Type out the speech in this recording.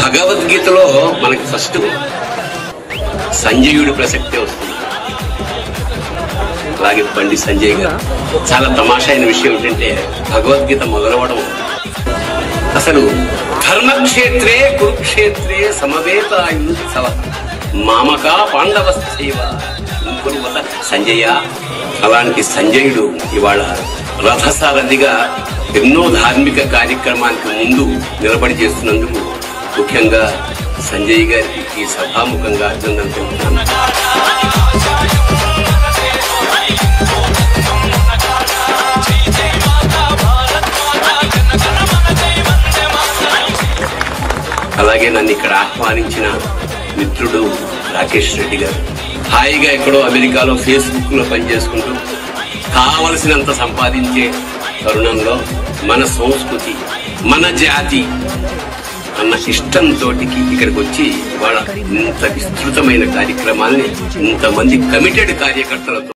భగవద్గీతలో మనకి ఫస్ట్ సంజయుడి ప్రసక్తే వస్తుంది అలాగే బండి సంజయ్ గారు చాలా తమాషా అయిన విషయం ఏంటంటే భగవద్గీత మొదలవడం అసలు ధర్మక్షేత్రే కురుక్షేత్రే సమవేత యుత్సవ మామక పాండవస్థైవ కురువత సంజయ అలాంటి సంజయుడు ఇవాళ రథసారథిగా ఎన్నో ధార్మిక కార్యక్రమానికి ముందు నిలబడి చేస్తున్నందుకు ముఖ్యంగా సంజయ్ గారికి ఈ సభాముఖంగా అభినందన తెలుపుతున్నాను అలాగే నన్ను ఇక్కడ ఆహ్వానించిన మిత్రుడు రాకేష్ రెడ్డి గారు హాయిగా ఎక్కడో అమెరికాలో ఫేస్బుక్ లో పనిచేసుకుంటూ కావలసినంత సంపాదించే తరుణంలో మన సంస్కృతి మన జాతి అన్న ఇష్టంతో ఇక్కడికి వచ్చి వాళ్ళ ఇంత విస్తృతమైన కార్యక్రమాల్ని ఇంతమంది కమిటెడ్ కార్యకర్తలతో